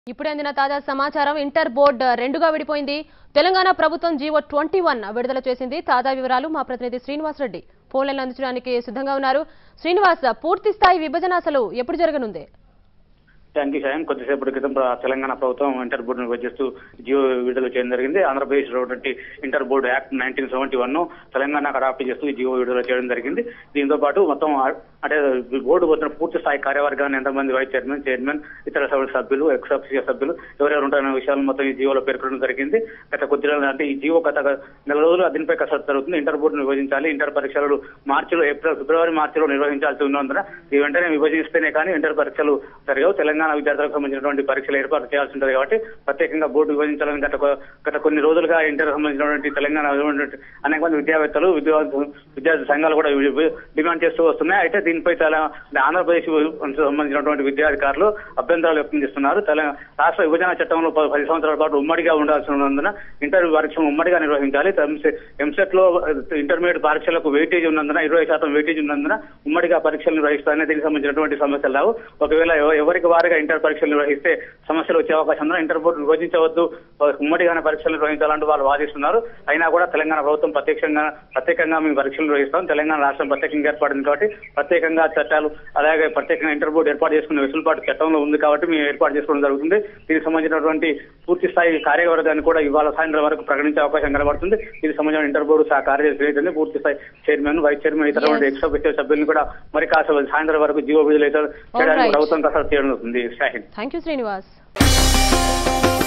ఇప్పుడే అందిన తాజా సమాచారం ఇంటర్ బోర్డు రెండుగా విడిపోయింది తెలంగాణ ప్రభుత్వం జీవో ట్వంటీ వన్ విడుదల చేసింది తాజా వివరాలు మా ప్రతినిధి శ్రీనివాస్ రెడ్డి ఫోన్ లైన్లో అందించడానికి సిద్ధంగా ఉన్నారు శ్రీనివాస్ పూర్తి స్థాయి విభజన అసలు ఎప్పుడు జరగనుంది థ్యాంక్ యూ సాయం కొద్దిసేపటి క్రితం ప్ర- తెలంగాణ ప్రభుత్వం ఇంటర్ బోర్డును విభజిస్తూ జియో విడుదల చేయడం జరిగింది ఆంధ్రప్రదేశ్ లో ఉన్నటువంటి inter board act nineteen seventy one తెలంగాణకు అడాప్ట్ చేస్తూ ఈ జియో విడుదల చేయడం జరిగింది దీంతో పాటు మొత్తం ఆ- అంటే బోర్డు వచ్చిన పూర్తి స్థాయి కార్యవర్గాన్ని ఎంతమంది వైస్ చైర్మన్ చైర్మన్ ఇతర సభ్యుల సభ్యులు ఎక్స్ ఆఫీసర్ సభ్యులు ఎవరెవరు ఉంటారనే విషయాలు మొత్తం ఈ జియోలో పేర్కొనడం జరిగింది గత కొద్ది రోజులు అంటే ఈ జియో గత నెల రోజులు దీనిపై కసరత్తు జరుగుతుంది ఇంటర్ బోర్డును విభజించాలి ఇంటర్ పరీక్షలు మార్చిలో ఏప్రిల్ ఫిబ్రవరి మార్చిలో నిర్వహించాల్సి ఉన్నందున ఈ వెంటనే విభజిస్తేనే కానీ ఇంటర్ పరీక్షలు జరగవు తెలంగాణ విద్యార్థులకు సంబంధించినటువంటి పరీక్షలు ఏర్పాటు చేయాల్సి ఉంటుంది కాబట్టి ప్రత్యేకంగా బోర్డు విభజించాలని గత కొ- గత కొన్ని రోజులుగా ఇంటర్ సంబంధించినటువంటి తెలంగాణ ఉన్నటువంటి అనేక మంది విద్యావేత్తలు విద్యార్థులు విద్యార్థి సంఘాలు కూడా వి- వి- డిమాండ్ చేస్తూ వస్తున్నాయి అయితే దీనిపై తెల- ఆంధ్రప్రదేశ్ సంబంధించినటువంటి విద్యాధికారులు అభ్యంతరాలు వ్యక్తం చేస్తున్నారు తెలంగాణ రాష్ట్ర విభజన చట్టంలో ప- పది సంవత్సరాల పాటు ఉమ్మడిగా ఉండాల్సి ఉన్నందున ఇంటర్ పరీక్షను ఉమ్మడిగా నిర్వహించాలి ఎంసెట్ లో ఇంటర్మీడియట్ పరీక్షలకు వెయిటేజ్ ఉన్నందున ఇరవై శాతం వెయిటేజ్ ఉన్నందున ఉమ్మడిగా పరీక్షలు నిర్వహిస్తారని దీనికి సంబంధించినటువంటి సమస్యలు రావు ఒకవేళ ఎవ- ఎవరికి వారిగా ఇంటర్ పరీక్షలు నిర్వహిస్తే సమస్యలు వచ్చే అవకాశం ఉందని ఇంటర్ బోర్డు విభజించవద్దు ఉమ్మడిగానే పరీక్షలు నిర్వహించాలంటూ వాళ్ళు వాదిస్తున్నారు అయినా కూడా తెలంగాణ ప్రభుత్వం ప్రత్యక్షంగా ప్రత్యేకంగా మేము పరీక్షలు నిర్వహిస్తాం తెలంగాణ రాష్ట్రం ప్రత్యేకంగా ఏర్పడింది కాబట్టి ప్రత్యేకంగా చట్టాలు అలాగే ప్రత్యేకంగా ఇంటర్ బోర్డు ఏర్పాటు చేసుకునే వెసులుబాటు చట్టంలో ఉంది కాబట్టి మేము ఏర్పాటు చేసుకోవడం జరుగుతుంది దీనికి సంబంధించినటువంటి పూర్తి స్థాయి కార్యవర్గాన్ని కూడా ఇవాళ సాయంత్రం వరకు ప్రకటించే అవకాశం కనబడుతుంది దీనికి సంబంధించిన ఇంటర్ బోర్డు సహా కార్యదర్శి అయితే పూర్తి స్థాయి చైర్మన్ వైస్ చైర్మన్ ఇతర Yes. ఎక్స్ ఆఫీసర్ సభ్యులను కూడా మరి కాస్త సాయంత్రం వరకు జీవో విడుదల చేయడానికి Alright. ప్రభుత్వం కసరత్తు చేయడం జరుగుతుంది షాహిద్ థ్యాంక్ యూ శ్రీనివాస్